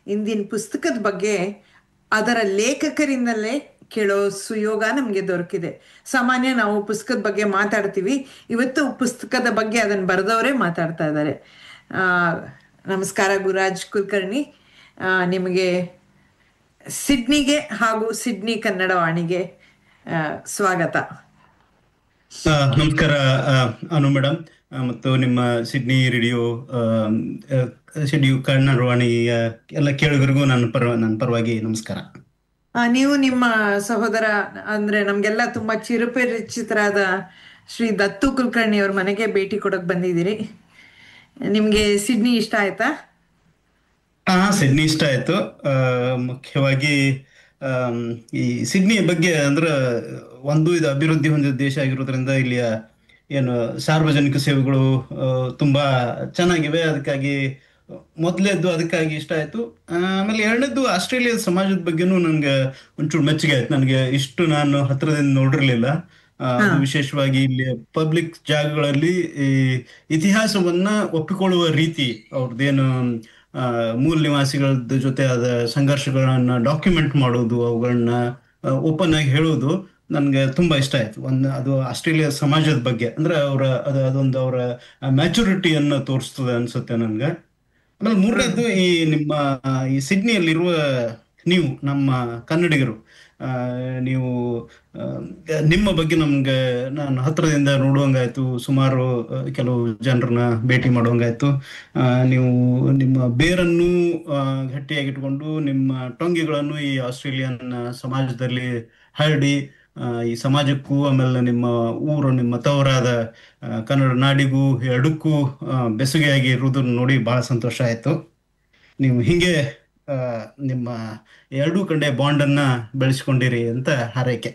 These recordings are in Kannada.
ಇಂದಿನ ಪುಸ್ತಕದ ಬಗ್ಗೆ ಅದರ ಲೇಖಕರಿಂದಲೇ ಕೇಳೋ ಸುಯೋಗ ನಮಗೆ ದೊರಕಿದೆ ಸಾಮಾನ್ಯ ನಾವು ಪುಸ್ತಕದ ಬಗ್ಗೆ ಮಾತಾಡ್ತೀವಿ ಇವತ್ತು ಪುಸ್ತಕದ ಬಗ್ಗೆ ಅದನ್ನು ಬರೆದವರೇ ಮಾತಾಡ್ತಾ ಇದ್ದಾರೆ ಆ, ನಮಸ್ಕಾರ ಗುರುರಾಜ್ ಕುಲಕರ್ಣಿ ಆ, ನಿಮಗೆ ಸಿಡ್ನಿಗೆ ಹಾಗೂ ಸಿಡ್ನಿ ಕನ್ನಡ ವಾಣಿಗೆ ಆ, ಸ್ವಾಗತ ಆ, ನಮಸ್ಕಾರ ಆ, ಅನು ಮೇಡಮ್ ಆ, ಮತ್ತು ನಿಮ್ಮ ಸಿಡ್ನಿ ರೇಡಿಯೋ ಆ, ಆ, ಸಿಡ್ನಿ ಕನ್ನಡವಾಣಿಯ ಎಲ್ಲ ಕೇಳುಗರಿಗೂ ನನ್ನ ಪರ ನನ್ನ ಪರವಾಗಿ ನಮಸ್ಕಾರ ಆ, ನೀವು ನಿಮ್ಮ ಸಹೋದರ ಅಂದ್ರೆ ನಮ್ಗೆಲ್ಲ ತುಂಬಾ ಚಿರಪರಿಚಿತರಾದ ಶ್ರೀ ದತ್ತು ಕುಲಕರ್ಣಿ ಅವ್ರ ಮನೆಗೆ ಭೇಟಿ ಕೊಡಕ್ ಬಂದಿದ್ದೀರಿ ನಿಮ್ಗೆ ಸಿಡ್ನಿ ಇಷ್ಟ ಆಯ್ತಾ ಹಾ ಸಿಡ್ನಿ ಇಷ್ಟ ಆಯ್ತು ಆ, ಮುಖ್ಯವಾಗಿ ಆಮ್, ಈ ಸಿಡ್ನಿ ಬಗ್ಗೆ ಅಂದ್ರೆ ಒಂದು ಇದು ಅಭಿವೃದ್ಧಿ ಹೊಂದಿದ ದೇಶ ಆಗಿರೋದ್ರಿಂದ ಇಲ್ಲಿಯ ಏನು ಸಾರ್ವಜನಿಕ ಸೇವೆಗಳು ಆ, ತುಂಬಾ ಚೆನ್ನಾಗಿವೆ ಅದಕ್ಕಾಗಿ ಮೊದಲೇದ್ದು ಅದಕ್ಕಾಗಿ ಇಷ್ಟ ಆಯ್ತು ಆಮೇಲೆ ಎರಡನೇದ್ದು ಆಸ್ಟ್ರೇಲಿಯಾದ ಸಮಾಜದ ಬಗ್ಗೆನೂ ನನಗೆ ಒಂಚೂರು ಮೆಚ್ಚುಗೆ ಆಯ್ತು ನನಗೆ ಇಷ್ಟು ನಾನು ಹತ್ರದಿಂದ ನೋಡಿರ್ಲಿಲ್ಲ ಆ, ಅದು ವಿಶೇಷವಾಗಿ ಇಲ್ಲಿ ಪಬ್ಲಿಕ್ ಜಾಗಗಳಲ್ಲಿ ಈ ಇತಿಹಾಸವನ್ನ ಒಪ್ಪಿಕೊಳ್ಳುವ ರೀತಿ ಅವ್ರದ್ದೇನು ಆ, ಮೂಲ ನಿವಾಸಿಗಳ ಜೊತೆ ಆದ ಸಂಘರ್ಷಗಳನ್ನ ಡಾಕ್ಯುಮೆಂಟ್ ಮಾಡೋದು ಅವುಗಳನ್ನ ಓಪನ್ ಆಗಿ ಹೇಳೋದು ನನ್ಗೆ ತುಂಬಾ ಇಷ್ಟ ಆಯ್ತು ಒಂದು ಅದು ಆಸ್ಟ್ರೇಲಿಯಾ ಸಮಾಜದ ಬಗ್ಗೆ ಅಂದ್ರೆ ಅವರ ಅದು ಅದೊಂದು ಅವರ ಮ್ಯಾಚುರಿಟಿಯನ್ನ ತೋರಿಸ್ತದೆ ಅನ್ಸುತ್ತೆ ನನ್ಗೆ ಆಮೇಲೆ ಮೂರನೇದು ಈ ನಿಮ್ಮ ಆ, ಈ ಸಿಡ್ನಿಯಲ್ಲಿರುವ ನೀವು ನಮ್ಮ ಕನ್ನಡಿಗರು ಆ, ನೀವು ಆ, ನಿಮ್ಮ ಬಗ್ಗೆ ನಮ್ಗೆ ನಾನು ಹತ್ರದಿಂದ ನೋಡುವಂಗಾಯ್ತು ಸುಮಾರು ಆ, ಕೆಲವು ಜನರನ್ನ ಭೇಟಿ ಮಾಡುವಂಗಾಯ್ತು ಆ, ನೀವು ನಿಮ್ಮ ಬೇರನ್ನು ಆ, ಗಟ್ಟಿಯಾಗಿಟ್ಕೊಂಡು ನಿಮ್ಮ ಟೊಂಗಿಗಳನ್ನು ಈ ಆಸ್ಟ್ರೇಲಿಯನ್ ಸಮಾಜದಲ್ಲಿ ಹರಡಿ ಆ, ಈ ಸಮಾಜಕ್ಕೂ ಆಮೇಲೆ ನಿಮ್ಮ ಊರು ನಿಮ್ಮ ತವರಾದ ಆ, ಕನ್ನಡ ನಾಡಿಗೂ ಎರಡಕ್ಕೂ ಆ, ಬೆಸುಗೆಯಾಗಿ ಇರುವುದನ್ನು ನೋಡಿ ಬಹಳ ಸಂತೋಷ ಆಯ್ತು ನೀವು ಹಿಂಗೆ ಆ, ನಿಮ್ಮ ಎರಡೂ ಕಡೆ ಬಾಂಡ್ ಅನ್ನ ಬೆಳೆಸ್ಕೊಂಡಿರಿ ಅಂತ ಹಾರೈಕೆ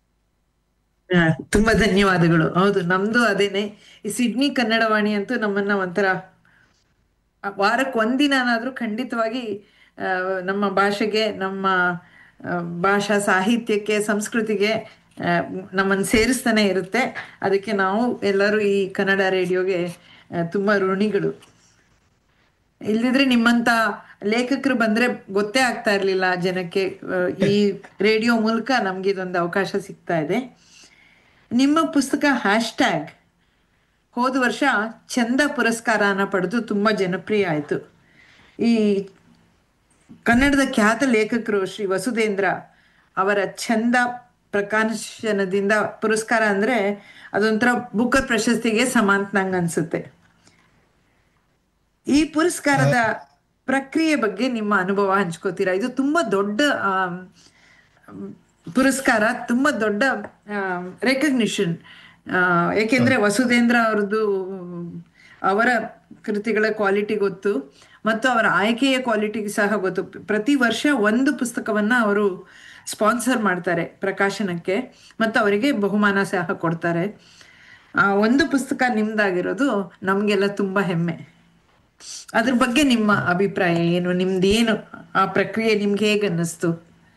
ಆ, ತುಂಬಾ ಧನ್ಯವಾದಗಳು ಹೌದು ನಮ್ದು ಅದೇನೆ ಈ ಸಿಡ್ನಿ ಕನ್ನಡವಾಣಿ ಅಂತೂ ನಮ್ಮನ್ನ ಒಂಥರ ವಾರಕ್ಕೆ ಒಂದಿನಾದ್ರೂ ಖಂಡಿತವಾಗಿ ಆ, ನಮ್ಮ ಭಾಷೆಗೆ ನಮ್ಮ ಆ, ಭಾಷಾ ಸಾಹಿತ್ಯಕ್ಕೆ ಸಂಸ್ಕೃತಿಗೆ ಆ, ನಮ್ಮನ್ನು ಸೇರಿಸ್ತಾನೆ ಇರುತ್ತೆ ಅದಕ್ಕೆ ನಾವು ಎಲ್ಲರೂ ಈ ಕನ್ನಡ ರೇಡಿಯೋಗೆ ಆ, ತುಂಬಾ ಋಣಿಗಳು ಇಲ್ದಿದ್ರೆ ನಿಮ್ಮಂತ ಲೇಖಕರು ಬಂದ್ರೆ ಗೊತ್ತೇ ಆಗ್ತಾ ಇರ್ಲಿಲ್ಲ ಜನಕ್ಕೆ ಆ, ಈ ರೇಡಿಯೋ ಮೂಲಕ ನಮ್ಗೆ ಇದೊಂದು ಅವಕಾಶ ಸಿಗ್ತಾ ಇದೆ ನಿಮ್ಮ ಪುಸ್ತಕ ಹ್ಯಾಶ್ ಟ್ಯಾಗ್ ಹೋದ ವರ್ಷ ಚಂದ ಪುರಸ್ಕಾರನ ಪಡೆದು ತುಂಬಾ ಜನಪ್ರಿಯ ಆಯಿತು ಈ ಕನ್ನಡದ ಖ್ಯಾತ ಲೇಖಕರು ಶ್ರೀ ವಸುಧೇಂದ್ರ ಅವರ ಚಂದ ಪ್ರಕಾಶನದಿಂದ ಪುರಸ್ಕಾರ ಅಂದ್ರೆ ಅದೊಂಥರ ಬುಕ್ಕರ್ ಪ್ರಶಸ್ತಿಗೆ ಸಮಾಂತನಂಗ್ ಅನ್ಸುತ್ತೆ ಈ ಪುರಸ್ಕಾರದ ಪ್ರಕ್ರಿಯೆ ಬಗ್ಗೆ ನಿಮ್ಮ ಅನುಭವ ಹಂಚ್ಕೋತೀರಾ ಇದು ತುಂಬಾ ದೊಡ್ಡ ಆಮ್, ಪುರಸ್ಕಾರ ತುಂಬಾ ದೊಡ್ಡ ರೆಕಗ್ನಿಷನ್ ಏಕೆಂದ್ರೆ ವಸುಧೇಂದ್ರ ಅವ್ರದ್ದು ಅವರ ಕೃತಿಗಳ ಕ್ವಾಲಿಟಿ ಗೊತ್ತು ಮತ್ತು ಅವರ ಆಯ್ಕೆಯ ಕ್ವಾಲಿಟಿ ಸಹ ಗೊತ್ತು ಪ್ರತಿ ವರ್ಷ ಒಂದು ಪುಸ್ತಕವನ್ನ ಅವರು ಸ್ಪಾನ್ಸರ್ ಮಾಡ್ತಾರೆ ಪ್ರಕಾಶನಕ್ಕೆ ಮತ್ತು ಅವರಿಗೆ ಬಹುಮಾನ ಸಹ ಕೊಡ್ತಾರೆ ಆ ಒಂದು ಪುಸ್ತಕ ನಿಮ್ದಾಗಿರೋದು ನಮ್ಗೆಲ್ಲ ತುಂಬಾ ಹೆಮ್ಮೆ ಅದ್ರ ಬಗ್ಗೆ ನಿಮ್ಮ ಅಭಿಪ್ರಾಯ ಏನು ನಿಮ್ದೇನು ಆ ಪ್ರಕ್ರಿಯೆ ನಿಮ್ಗೆ ಹೇಗೆ ಅನ್ನಿಸ್ತು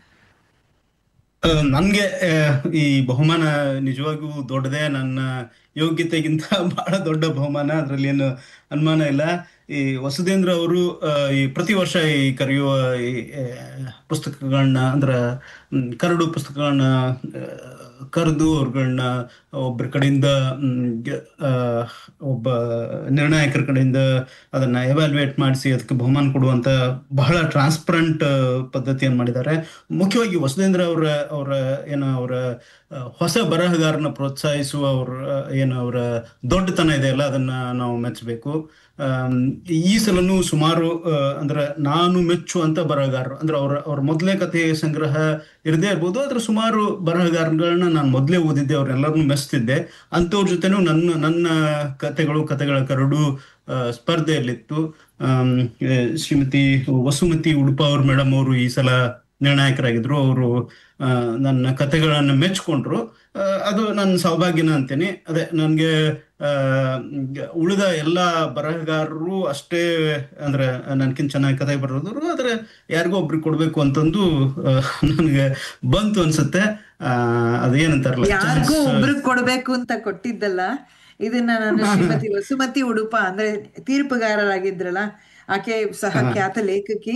ಆ, ನನ್ಗೆ ಆ, ಈ ಬಹುಮಾನ ನಿಜವಾಗೂ ದೊಡ್ಡದೇ ನನ್ನ ಯೋಗ್ಯತೆಗಿಂತ ಬಹಳ ದೊಡ್ಡ ಬಹುಮಾನ ಅದ್ರಲ್ಲಿ ಏನು ಅನುಮಾನ ಇಲ್ಲ ಈ ವಸುಧೇಂದ್ರ ಅವರು ಆ, ಈ ಪ್ರತಿ ವರ್ಷ ಈ ಕರೆಯುವ ಈ ಆ, ಪುಸ್ತಕಗಳನ್ನ ಅಂದ್ರ ಮ್, ಕರಡು ಪುಸ್ತಕಗಳನ್ನ ಆ, ಕರೆದು ಅವ್ರಗಳನ್ನ ಒಬ್ಬರ ಕಡೆಯಿಂದ ಮ್, ಗ- ಆ, ಒಬ್ಬ ನಿರ್ಣಾಯಕರ ಕಡೆಯಿಂದ ಅದನ್ನ ಎವ್ಯಾಲ್ಯೂಯೇಟ್ ಮಾಡಿಸಿ ಅದಕ್ಕೆ ಬಹುಮಾನ ಕೊಡುವಂತ ಬಹಳ ಟ್ರಾನ್ಸ್ಪರೆಂಟ್ ಪದ್ಧತಿಯನ್ನು ಮಾಡಿದ್ದಾರೆ ಮುಖ್ಯವಾಗಿ ವಸುಧೇಂದ್ರ ಅವರ ಅವರ ಏನು ಅವರ ಆ, ಹೊಸ ಬರಹಗಾರನ ಪ್ರೋತ್ಸಾಹಿಸುವ ಅವ್ರ ಆ, ಏನು ಅವರ ದೊಡ್ಡತನ ಇದೆಯಲ್ಲ ಅದನ್ನ ನಾವು ಮೆಚ್ಚಬೇಕು ಆಮ್, ಈ ಸಲನು ಸುಮಾರು ಆ, ಅಂದ್ರೆ ನಾನು ಮೆಚ್ಚುವಂತ ಬರಹಗಾರರು ಅಂದ್ರೆ ಅವ್ರ ಅವ್ರ ಮೊದಲೇ ಕಥೆ ಸಂಗ್ರಹ ಇರದೇ ಇರ್ಬೋದು ಆದ್ರೆ ಸುಮಾರು ಬರಹಗಾರಗಳನ್ನ ನಾನು ಮೊದಲೇ ಓದಿದ್ದೆ ಅವ್ರನ್ನೆಲ್ಲರನ್ನು ಮೆಚ್ತಿದ್ದೆ ಅಂಥವ್ರ ಜೊತೆನೂ ನನ್ನ ನನ್ನ ಕಥೆಗಳು ಕಥೆಗಳ ಕರಡು ಆ, ಸ್ಪರ್ಧೆಯಲ್ಲಿತ್ತು ಆಮ್, ಆ, ಶ್ರೀಮತಿ ವಸುಮತಿ ಉಡುಪ ಅವ್ರ ಮೇಡಮ್ ಅವರು ಈ ಸಲ ನಿರ್ಣಾಯಕರಾಗಿದ್ರು ಅವರು ನನ್ನ ಕಥೆಗಳನ್ನು ಮೆಚ್ಕೊಂಡ್ರು ಆ, ಅದು ನನ್ನ ಸೌಭಾಗ್ಯನ ಅಂತೇನೆ ಅದೇ ನನಗೆ ಉಳಿದ ಎಲ್ಲ ಬರಹಗಾರರು ಅಷ್ಟೇ ಅಂದ್ರೆ ನನ್ಕಿಂತ ಚೆನ್ನಾಗಿ ಕಥೆ ಬರೋದ್ರು ಆದ್ರೆ ಯಾರಿಗೋ ಒಬ್ರಿಗೆ ಕೊಡ್ಬೇಕು ಅಂತಂದು ನನಗೆ ಬಂತು ಅನ್ಸುತ್ತೆ ಆ, ಅದೇನಂತಾರಲ್ಲ ಯಾರಿಗೂ chance, ಒಬ್ರಿಗೆ ಕೊಡ್ಬೇಕು ಅಂತ ಕೊಟ್ಟಿದ್ದಲ್ಲ ಇದನ್ನ ನಾನು ಶ್ರೀಮತಿ ವಸುಮತಿ ಉಡುಪ ಅಂದ್ರೆ ತೀರ್ಪುಗಾರರಾಗಿದ್ರಲ್ಲ ಆಕೆ ಸಹ ಖ್ಯಾತ ಲೇಖಕಿ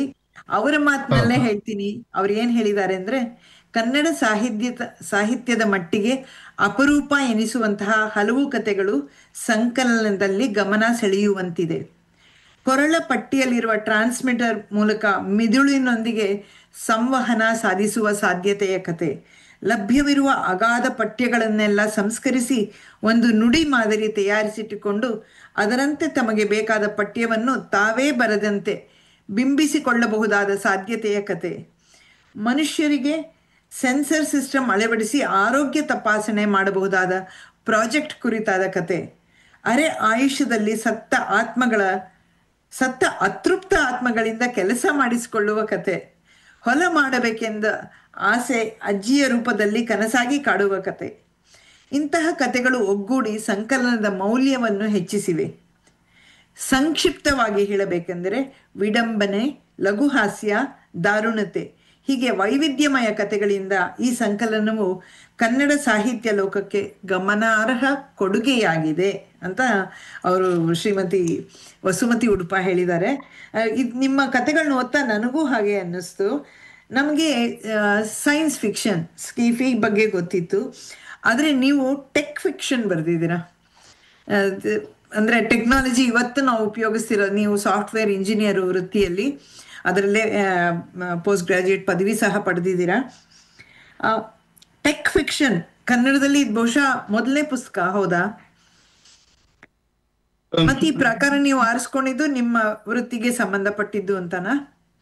ಅವರ ಮಾತಿನಲ್ಲೇ ಹೌದು. ಹೇಳ್ತೀನಿ ಅವ್ರು ಏನ್ ಹೇಳಿದ್ದಾರೆ ಅಂದ್ರೆ ಕನ್ನಡ ಸಾಹಿತ್ಯದ ಸಾಹಿತ್ಯದ ಮಟ್ಟಿಗೆ ಅಪರೂಪ ಎನಿಸುವಂತಹ ಹಲವು ಕಥೆಗಳು ಸಂಕಲನದಲ್ಲಿ ಗಮನ ಸೆಳೆಯುವಂತಿದೆ ಕೊರಳ ಪಟ್ಟಿಯಲ್ಲಿರುವ ಟ್ರಾನ್ಸ್ಮಿಟರ್ ಮೂಲಕ ಮಿದುಳಿನೊಂದಿಗೆ ಸಂವಹನ ಸಾಧಿಸುವ ಸಾಧ್ಯತೆಯ ಕತೆ ಲಭ್ಯವಿರುವ ಅಗಾಧ ಪಠ್ಯಗಳನ್ನೆಲ್ಲ ಸಂಸ್ಕರಿಸಿ ಒಂದು ನುಡಿ ಮಾದರಿ ತಯಾರಿಸಿಟ್ಟುಕೊಂಡು ಅದರಂತೆ ತಮಗೆ ಬೇಕಾದ ಪಠ್ಯವನ್ನು ತಾವೇ ಬರದಂತೆ ಬಿಂಬಿಸಿಕೊಳ್ಳಬಹುದಾದ ಸಾಧ್ಯತೆಯ ಕತೆ ಮನುಷ್ಯರಿಗೆ ಸೆನ್ಸರ್ ಸಿಸ್ಟಮ್ ಅಳವಡಿಸಿ ಆರೋಗ್ಯ ತಪಾಸಣೆ ಮಾಡಬಹುದಾದ ಪ್ರಾಜೆಕ್ಟ್ ಕುರಿತಾದ ಕತೆ ಅರೆ ಆಯುಷ್ಯದಲ್ಲಿ ಸತ್ತ ಆತ್ಮಗಳ ಸತ್ತ ಅತೃಪ್ತ ಆತ್ಮಗಳಿಂದ ಕೆಲಸ ಮಾಡಿಸಿಕೊಳ್ಳುವ ಕತೆ ಹೊಲ ಮಾಡಬೇಕೆಂದ ಆಸೆ ಅಜ್ಜಿಯ ರೂಪದಲ್ಲಿ ಕನಸಾಗಿ ಕಾಡುವ ಕತೆ ಇಂತಹ ಕತೆಗಳು ಒಗ್ಗೂಡಿ ಸಂಕಲನದ ಮೌಲ್ಯವನ್ನು ಹೆಚ್ಚಿಸಿವೆ ಸಂಕ್ಷಿಪ್ತವಾಗಿ ಹೇಳಬೇಕೆಂದರೆ ವಿಡಂಬನೆ ಲಘುಹಾಸ್ಯ ದಾರುಣತೆ ಹೀಗೆ ವೈವಿಧ್ಯಮಯ ಕಥೆಗಳಿಂದ ಈ ಸಂಕಲನವು ಕನ್ನಡ ಸಾಹಿತ್ಯ ಲೋಕಕ್ಕೆ ಗಮನಾರ್ಹ ಕೊಡುಗೆಯಾಗಿದೆ ಅಂತ ಅವರು ಶ್ರೀಮತಿ ವಸುಮತಿ ಉಡುಪ ಹೇಳಿದ್ದಾರೆ ಇದು ನಿಮ್ಮ ಕಥೆಗಳನ್ನ ಓದ್ತಾ ನನಗೂ ಹಾಗೆ ಅನ್ನಿಸ್ತು ನಮಗೆ ಸೈನ್ಸ್ ಫಿಕ್ಷನ್ ಸ್ಕೀಫಿ ಬಗ್ಗೆ ಗೊತ್ತಿತ್ತು ಆದರೆ ನೀವು ಟೆಕ್ ಫಿಕ್ಷನ್ ಬರೆದಿದ್ದೀರಾ ಅದ್- ಅಂದ್ರೆ ಟೆಕ್ನಾಲಜಿ ಇವತ್ತು ನಾವು ಉಪಯೋಗಿಸ್ತಿರೋ ನೀವು ಸಾಫ್ಟ್ವೇರ್ ಇಂಜಿನಿಯರ್ ವೃತ್ತಿಯಲ್ಲಿ ಅದರಲ್ಲೇ ಪೋಸ್ಟ್ ಗ್ರಾಜುಯೇಟ್ ಪದವಿ ಸಹ ಪಡೆದಿದ್ದೀರಾ ಟೆಕ್ ಫಿಕ್ಷನ್ ಕನ್ನಡದಲ್ಲಿ ಇದು ಬಹುಶಃ ಮೊದಲನೇ ಪುಸ್ತಕ ಹೌದಾ ಮತ್ತೆ ಈ ಪ್ರಕಾರ ನೀವು ಆರಿಸ್ಕೊಂಡಿದ್ದು ನಿಮ್ಮ ವೃತ್ತಿಗೆ ಸಂಬಂಧಪಟ್ಟಿದ್ದು ಅಂತನಾ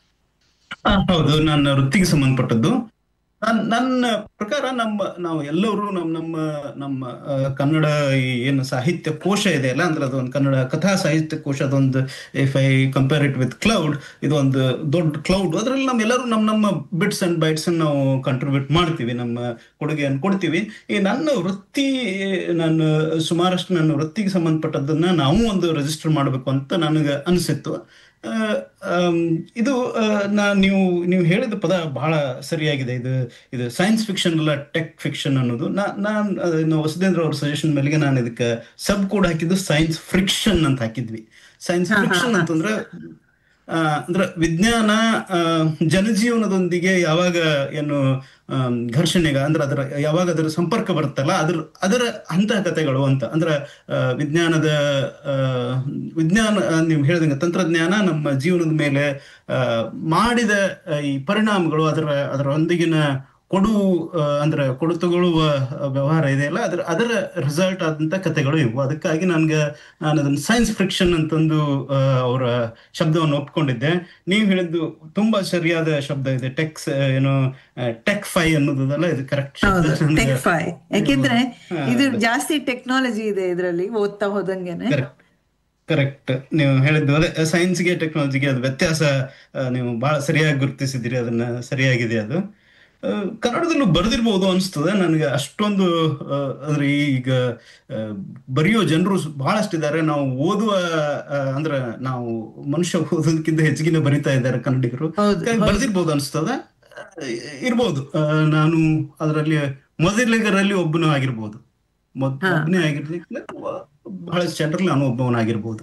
ಆ, ಹೌದು ನನ್ನ ವೃತ್ತಿಗೆ ಸಂಬಂಧಪಟ್ಟದ್ದು ನನ್- ನನ್ನ ಪ್ರಕಾರ ನಮ್ಮ ನಾವು ಎಲ್ಲರೂ ನಮ್ಮ ನಮ್ಮ ನಮ್ಮ ಆ, ಕನ್ನಡ ಈ ಏನು ಸಾಹಿತ್ಯ ಕೋಶ ಇದೆ ಅಲ್ಲ ಅಂದ್ರೆ ಅದೊಂದು ಕನ್ನಡ ಕಥಾ ಸಾಹಿತ್ಯ ಕೋಶ ಅದೊಂದು if I compare it with cloud ಇದೊಂದು ದೊಡ್ಡ ಕ್ಲೌಡ್ ಅದ್ರಲ್ಲಿ ನಮ್ಮೆಲ್ಲರೂ ನಮ್ಮ ನಮ್ಮ ಬಿಟ್ಸ್ ಅಂಡ್ ಬೈಟ್ಸ್ ನಾವು ಕಂಟ್ರಿಬ್ಯೂಟ್ ಮಾಡ್ತೀವಿ ನಮ್ಮ ಕೊಡುಗೆಯನ್ನು ಕೊಡ್ತೀವಿ ಈ ನನ್ನ ವೃತ್ತಿ ನಾನು ಸುಮಾರಷ್ಟು ನನ್ನ ವೃತ್ತಿಗೆ ಸಂಬಂಧಪಟ್ಟದ್ದನ್ನ ನಾವು ಒಂದು ರಿಜಿಸ್ಟರ್ ಮಾಡಬೇಕು ಅಂತ ನನಗೆ ಅನಿಸಿತ್ತು ಆ, ಆಮ್, ಇದು ಆ, ನಾ ನೀವು ನೀವು ಹೇಳಿದ ಪದ ಬಹಳ ಸರಿಯಾಗಿದೆ ಇದು ಇದು ಸೈನ್ಸ್ ಫಿಕ್ಷನ್ ಅಲ್ಲ ಟೆಕ್ ಫಿಕ್ಷನ್ ಅನ್ನೋದು ನಾ ನಾನು ವಸುಧೇಂದ್ರ ಅವ್ರ ಸಜೆಷನ್ ಮೇಲೆಗೆ ನಾನು ಇದಕ್ಕೆ ಸಬ್ ಕೂಡ ಹಾಕಿದ್ದು ಸೈನ್ಸ್ ಫ್ರಿಕ್ಷನ್ ಅಂತ ಹಾಕಿದ್ವಿ ಸೈನ್ಸ್ ಹಾ, ಹಾ, ಫ್ರಿಕ್ಷನ್ ಹಾ. ಅಂತಂದ್ರೆ ಆ, ಅಂದ್ರೆ ವಿಜ್ಞಾನ ಆ, ಜನಜೀವನದೊಂದಿಗೆ ಯಾವಾಗ ಏನು ಆಮ್, ಘರ್ಷಣೆಗ ಅಂದ್ರೆ ಅದರ ಯಾವಾಗ ಅದರ ಸಂಪರ್ಕ ಬರುತ್ತಲ್ಲ ಅದ್ರ ಅದರ ಅಂತಹ ಕಥೆಗಳು ಅಂತ ಅಂದ್ರೆ ಆ, ವಿಜ್ಞಾನದ ಆ, ವಿಜ್ಞಾನ ಆ, ನೀವು ಹೇಳಿದಂಗೆ ತಂತ್ರಜ್ಞಾನ ನಮ್ಮ ಜೀವನದ ಮೇಲೆ ಆ, ಮಾಡಿದ ಆ, ಈ ಪರಿಣಾಮಗಳು ಅದರ ಅದರೊಂದಿಗಿನ ಕೊಡು ಆ, ಅಂದ್ರೆ ಕೊಡು ತಗೊಳ್ಳುವ ವ್ಯವಹಾರ ಇದೆಯಲ್ಲ ಅದರ ಅದರ ರಿಸಲ್ಟ್ ಆದಂತ ಕಥೆಗಳು ಇವು ಅದಕ್ಕಾಗಿ ನನ್ಗೆ ನಾನು ಅದನ್ನ ಸೈನ್ಸ್ ಫ್ರಿಕ್ಷನ್ ಅಂತಂದು ಆ, ಅವರ ಶಬ್ದವನ್ನು ಒಪ್ಕೊಂಡಿದ್ದೆ ನೀವು ಹೇಳಿದ್ದು ತುಂಬಾ ಸರಿಯಾದ ಶಬ್ದ ಇದೆ ಟೆಕ್ಸ್ ಏನು ಟೆಕ್ ಫೈ ಅನ್ನೋದಲ್ಲ ಇದು ಕರೆಕ್ಟ್ ಶಬ್ದ ಹೌದು ನನ್ಗೆ ಟೆಕ್ ಫೈ ಯಾಕೆಂದ್ರೆ ಹಾ, ಇದು ಜಾಸ್ತಿ ಟೆಕ್ನಾಲಜಿ ಇದೆ ಇದರಲ್ಲಿ ಓದ್ತಾ ಹೋದಂಗೆನೆ ಕರೆಕ್ಟ್ ಕರೆಕ್ಟ್ ನೀವು ಹೇಳಿದ್ದು ಅದೇ ಸೈನ್ಸ್ಗೆ ಟೆಕ್ನಾಲಜಿಗೆ ಅದು ವ್ಯತ್ಯಾಸ ಆ, ನೀವು ಬಹಳ ಸರಿಯಾಗಿ ಗುರುತಿಸಿದಿರಿ ಅದನ್ನ ಸರಿಯಾಗಿದೆ ಅದು ಆ, ಕನ್ನಡದಲ್ಲೂ ಬರೆದಿರ್ಬೋದು ಅನಿಸ್ತದೆ ನನಗೆ ಅಷ್ಟೊಂದು ಆ, ಅಂದ್ರೆ ಈಗ ಆ, ಬರೆಯೋ ಜನರು ಬಹಳಷ್ಟಿದ್ದಾರೆ ನಾವು ಓದುವ ಆ, ಅಂದ್ರೆ ನಾವು ಮನುಷ್ಯ ಓದೋದಕ್ಕಿಂತ ಹೆಚ್ಚಿಗೆ ಬರಿತಾ ಇದ್ದಾರೆ ಕನ್ನಡಿಗರು ಹೌದು ಹಾಗಾಗಿ ಹೌದು ಬರೆದಿರ್ಬೋದು ಅನಿಸ್ತದೆ ಇರ್ಬೋದು ಆ, ನಾನು ಅದರಲ್ಲಿ ಮೊದಲಿಗರಲ್ಲಿ ಒಬ್ಬನು ಆಗಿರ್ಬೋದು ಮೊದ್ ಹಾ ಒಬ್ಬನೇ ಆಗಿರ್ಲಿಕ್ಕೆ ಬಹಳಷ್ಟು ಜನರಲ್ಲಿ ನಾನು ಒಬ್ಬವನಾಗಿರ್ಬೋದು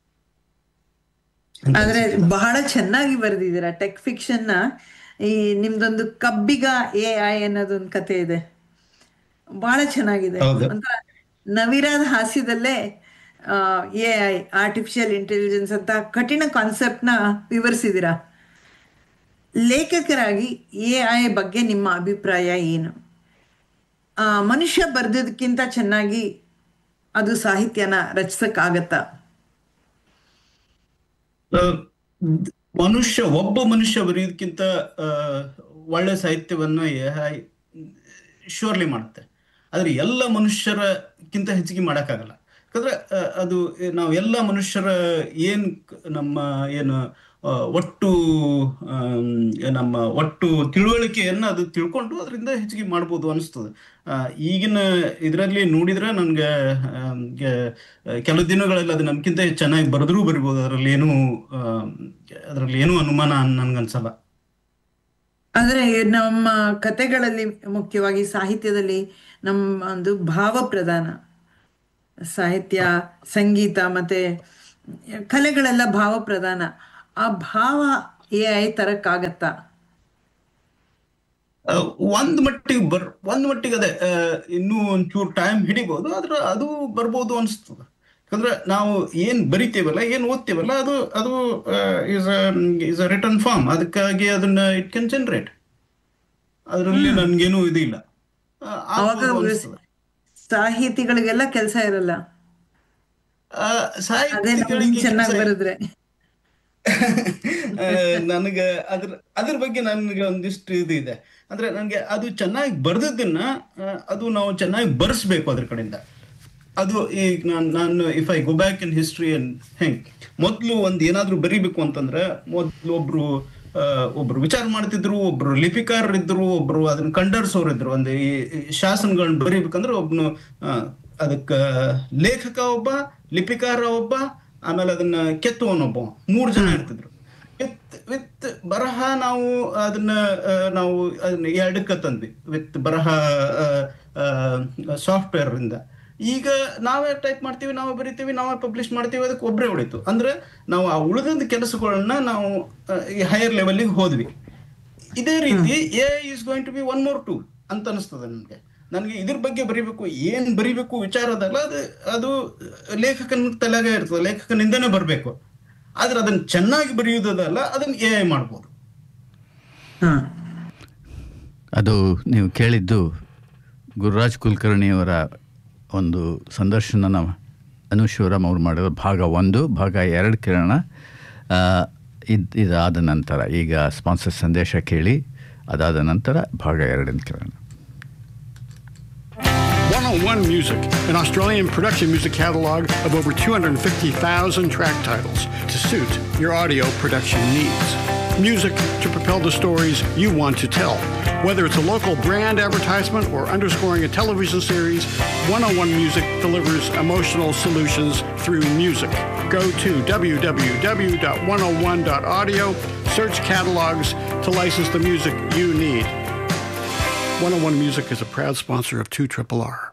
ಅಂತ ಆದ್ರೆ ಅನ್ಸುತ್ತೆ ಬಹಳ ಚೆನ್ನಾಗಿ ಬರೆದಿದ್ದೀರಾ ಟೆಕ್ ಫಿಕ್ಷನ್ ನ ಈ ನಿಮ್ದೊಂದು ಕಬ್ಬಿಗ ಎ ಐ ಅನ್ನೋದೊಂದು ಕತೆ ಇದೆ ಬಹಳ ಚೆನ್ನಾಗಿದೆ ಹೌದು ಒಂಥರ ನವಿರಾದ ಹಾಸ್ಯದಲ್ಲೇ ಎ ಐ ಆರ್ಟಿಫಿಷಿಯಲ್ ಇಂಟೆಲಿಜೆನ್ಸ್ ಅಂತ ಕಠಿಣ ಕಾನ್ಸೆಪ್ಟ್ ನ ವಿವರಿಸಿದ್ದೀರಾ ಲೇಖಕರಾಗಿ ಎ ಐ ಬಗ್ಗೆ ನಿಮ್ಮ ಅಭಿಪ್ರಾಯ ಏನು ಆ, ಮನುಷ್ಯ ಬರ್ದಿದ್ದಕ್ಕಿಂತ ಚೆನ್ನಾಗಿ ಅದು ಸಾಹಿತ್ಯನ ರಚಿಸಕ್ಕಾಗತ್ತಾ ಆ, ಮನುಷ್ಯ ಒಬ್ಬ ಮನುಷ್ಯ ಬರೆಯೋದಕ್ಕಿಂತ ಆ, ಒಳ್ಳೆ ಸಾಹಿತ್ಯವನ್ನ ಶೋರ್ಲಿ ಮಾಡುತ್ತೆ ಆದ್ರೆ ಎಲ್ಲ ಮನುಷ್ಯರಕ್ಕಿಂತ ಹೆಚ್ಚಿಗೆ ಮಾಡಕ್ಕಾಗಲ್ಲ ಯಾಕಂದ್ರೆ ಆ, ಅದು ನಾವು ಎಲ್ಲ ಮನುಷ್ಯರ ಏನ್ ಕ- ನಮ್ಮ ಏನು ಆ, ಒಟ್ಟು ಆಮ್, ನಮ್ಮ ಒಟ್ಟು ತಿಳುವಳಿಕೆಯನ್ನ ಅದು ತಿಳ್ಕೊಂಡು ಅದರಿಂದ ಹೆಚ್ಚಿಗೆ ಮಾಡ್ಬೋದು ಅನಿಸ್ತದೆ ಆ, ಈಗಿನ ಇದರಲ್ಲಿ ನೋಡಿದ್ರೆ ನನ್ಗೆ ಆಮ್, ಗೆ- ಕೆಲವು ದಿನಗಳಲ್ಲಿ ಅದು ನಮ್ಗಿಂತ ಚೆನ್ನಾಗಿ ಬರೆದ್ರೂ ಬರಿಬೋದು ಅದರಲ್ಲಿ ಏನು ಅದರಲ್ಲಿ ಏನೂ ಅನುಮಾನ ನನ್ಗನ್ಸಲ್ಲ ಆದರೆ ನಮ್ಮ ಕತೆಗಳಲ್ಲಿ ಮುಖ್ಯವಾಗಿ ಸಾಹಿತ್ಯದಲ್ಲಿ ನಮ್ಮ ಒಂದು ಭಾವ ಪ್ರಧಾನ ಸಾಹಿತ್ಯ ಸಂಗೀತ ಮತ್ತೆ ಕಲೆಗಳೆಲ್ಲ ಭಾವ ಪ್ರಧಾನ ಆ ಭಾವ ಎ ಐ ತರಕ್ಕಾಗತ್ತಾ ಆ, ಒಂದ್ ಮಟ್ಟಿಗೆ ಬರ್ ಒಂದ್ ಮಟ್ಟಿಗೆ ಅದೇ ಆ, ಇನ್ನೂ ಒಂಚೂರು ಟೈಮ್ ಹಿಡಿಬಹುದು ಆದ್ರೆ ಅದು ಬರ್ಬೋದು ಅನಿಸ್ತದ ಯಾಕಂದ್ರೆ ನಾವು ಏನ್ ಬರಿತೇವಲ್ಲ ಏನ್ ಓದ್ತೇವಲ್ಲ ಅದು ಅದು is is a return form ಅದಕ್ಕಾಗಿ ಅದನ್ನ ಇಟ್ ಕ್ಯಾನ್ ಜನರೇಟ್ ಅದರಲ್ಲಿ ನನ್ಗೇನು ಇದಿಲ್ಲ ಆ, ಅವಾಗ ಆಗ್ಬೋದು ಅನ್ಸ್ತದೆ. ಸಾಹಿತಿಗಳಿಗೆಲ್ಲ ಕೆಲಸ ಇರಲ್ಲ ಆ, ಅದೇ ನಮ್ಗೆ ಸಾಹಿತಿಗಳಿಗೆ ಚೆನ್ನಾಗಿ ಕೆಲ್ಸ- ಬರೆದ್ರೆ ನನಗೆ ಅದ್ರ ಅದ್ರ ಬಗ್ಗೆ ನನಗೆ ಒಂದಿಷ್ಟು ಇದು ಇದೆ ಅಂದ್ರೆ ನನಗೆ ಅದು ಚೆನ್ನಾಗಿ ಬರ್ದದ್ದನ್ನ ಆ, ಅದು ನಾವು ಚೆನ್ನಾಗಿ ಬರ್ಸ್ಬೇಕು ಅದ್ರ ಕಡೆಯಿಂದ ಅದು ಈಗ ನಾನು ನಾನು if I go back in history and ಹೆಂಗ್ ಮೊದಲು ಒಂದು ಏನಾದ್ರೂ ಬರಿಬೇಕು ಅಂತಂದ್ರೆ ಮೊದಲು ಒಬ್ರು ಆ, ಒಬ್ರು ವಿಚಾರ ಮಾಡ್ತಿದ್ರು ಒಬ್ರು ಲಿಪಿಕಾರರಿದ್ರು ಒಬ್ರು ಅದನ್ನ ಕಂಡರ್ಸೋರು ಇದ್ರು ಒಂದು ಈ ಈ ಶಾಸನಗಳನ್ನ ಬರಿಬೇಕಂದ್ರೆ ಒಬ್ನು ಆ, ಅದಕ್ಕ ಲೇಖಕ ಒಬ್ಬ ಲಿಪಿಕಾರ ಒಬ್ಬ ಆಮೇಲೆ ಅದನ್ನ ಕೆತ್ತುವನೊಬ್ಬ ಮೂರು ಜನ ಇರ್ತಿದ್ರು ವಿತ್ ವಿತ್ ಬರಹ ನಾವು ಅದನ್ನ ಆ, ನಾವು ಅದನ್ನ ಎರಡಕ್ಕ ತಂದ್ವಿ ವಿತ್ ಬರಹ ಸಾಫ್ಟ್ವೇರ್ ಇಂದ ಈಗ ನಾವೇ ಟೈಪ್ ಮಾಡ್ತೀವಿ ನಾವೇ ಬರಿತೀವಿ ನಾವೇ ಪಬ್ಲಿಷ್ ಮಾಡ್ತೀವಿ ಅದಕ್ಕೆ ಒಬ್ಬರೇ ಉಳಿತು ಅಂದ್ರೆ ನಾವು ಆ ಉಳಿದ ಕೆಲಸಗಳನ್ನ ನಾವು ಆ, ಈ ಹೈಯರ್ ಲೆವೆಲ್ಗೆ ಹೋದ್ವಿ ಇದೇ ರೀತಿ A is going to be one more too ಅಂತ ಅನಿಸ್ತದೆ ನನಗೆ ನನಗೆ ಇದ್ರ ಬಗ್ಗೆ ಬರಿಬೇಕು ಏನ್ ಬರಿಬೇಕು ವಿಚಾರ ಅದಲ್ಲ ಅದು ಅದು ಲೇಖಕನ ತಲೆಗೆ ಇರ್ತದೆ ಲೇಖಕನಿಂದನೇ ಬರಬೇಕು ಆದ್ರೆ ಅದನ್ನ ಚೆನ್ನಾಗಿ ಬರೆಯುವುದಲ್ಲ ಅದನ್ನ ಎ ಐ ಮಾಡ್ಬೋದು ಹಾ ಅದು ನೀವು ಕೇಳಿದ್ದು ಗುರುರಾಜ್ ಕುಲಕರ್ಣಿಯವರ ಒಂದು ಸಂದರ್ಶನ ಅನುಶಿವರಾಮ್ ಅವ್ರು ಮಾಡಿರೋ ಭಾಗ ಒಂದು ಭಾಗ ಎರಡು ಕಿರಣ ಆ, ಇದ್ ಇದಾದ ನಂತರ ಈಗ ಸ್ಪಾನ್ಸರ್ ಸಂದೇಶ ಕೇಳಿ ಅದಾದ ನಂತರ ಭಾಗ ಎರಡಿನ Kirana 101 Music, an Australian production music catalog of over 250,000 track titles to suit your audio production needs. Music to propel the stories you want to tell. Whether it's a local brand advertisement or underscoring a television series, 101 Music delivers emotional solutions through music. Go to www.101.audio, search catalogs to license the music you need. 101 Music is a proud sponsor of 2 Triple R.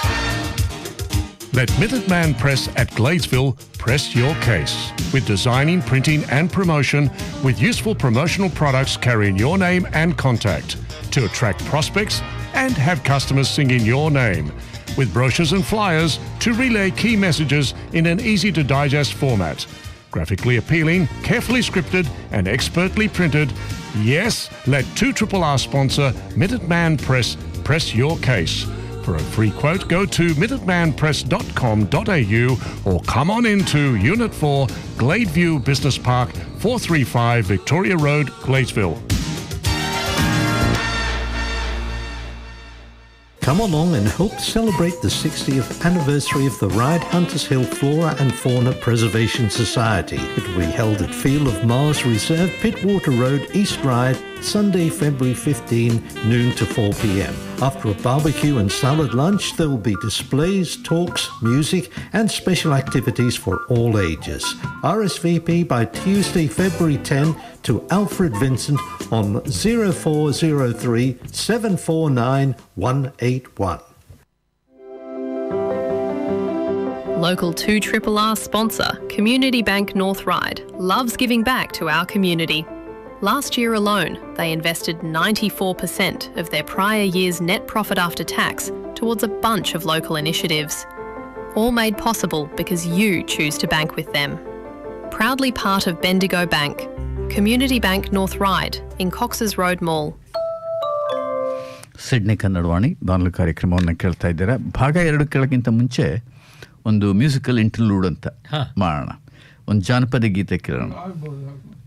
Let Minuteman Press at Gladesville press your case with designing, printing, and promotion with useful promotional products carrying your name and contact to attract prospects and have customers singing your name. With brochures and flyers to relay key messages in an easy to digest format. Graphically appealing, carefully scripted, and expertly printed. Yes, let 2 R sponsor Minuteman Press press your case. For a free quote, go to minutemanpress.com.au or come on into Unit 4, Gladeview Business Park, 435 Victoria Road, Gladesville. Come along and help celebrate the 60th anniversary of the Ride Hunters Hill Flora and Fauna Preservation Society. It will be held at Field of Mars Reserve, Pittwater Road, East Ryde, Sunday, February 15, noon to 4 p.m. After a barbecue and salad lunch, there will be displays, talks, music, and special activities for all ages. RSVP by Tuesday, February 10 to Alfred Vincent on 0403 749 181. Local 2 Triple R sponsor, Community Bank North Ryde, loves giving back to our community. Last year alone, they invested 94% of their prior year's net profit after tax towards a bunch of local initiatives. All made possible because you choose to bank with them. Proudly part of Bendigo Bank, Community Bank North Ryde in Cox's Road Mall. Sydney Kannadavani ಬಾನುಲಿ ಕಾರ್ಯಕ್ರಮವನ್ನು ಕೇಳ್ತಾ ಇದ್ದೀರಾ ಭಾಗ ಎರಡು ಕೇಳೋಕ್ಕಿಂತ ಮುಂಚೆ ಒಂದು ಮ್ಯೂಸಿಕಲ್ ಇಂಟರ್ಲೂಡ್ ಅಂತ ಮಾಡೋಣ ಒಂದು ಜಾನಪದ ಗೀತೆ ಕೇಳೋಣ